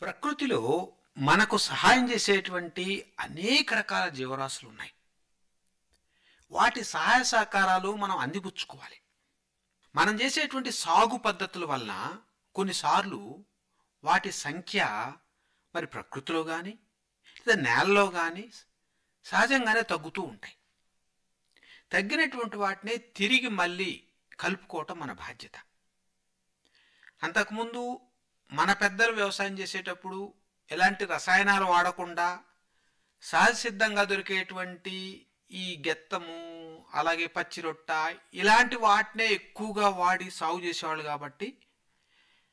ప్రకృతిలో మనకు సహాయం చేసేటువంటి అనేక రకాల జీవరాశులు ఉన్నాయి వాటి సహాయ సహకారాలు మనం అందిపుచ్చుకోవాలి మనం చేసేటువంటి సాగు పద్ధతుల వలన కొన్నిసార్లు వాటి సంఖ్య మరి ప్రకృతిలో కానీ లేదా నేలలో కానీ సహజంగానే తగ్గుతూ ఉంటాయి తగ్గినటువంటి వాటిని తిరిగి మళ్ళీ కలుపుకోవటం మన బాధ్యత అంతకుముందు మన పెద్దలు వ్యవసాయం చేసేటప్పుడు ఎలాంటి రసాయనాలు వాడకుండా సహజ సిద్ధంగా దొరికేటువంటి ఈ గెత్తము అలాగే పచ్చి రొట్ట ఇలాంటి వాటినే ఎక్కువగా వాడి సాగు చేసేవాళ్ళు కాబట్టి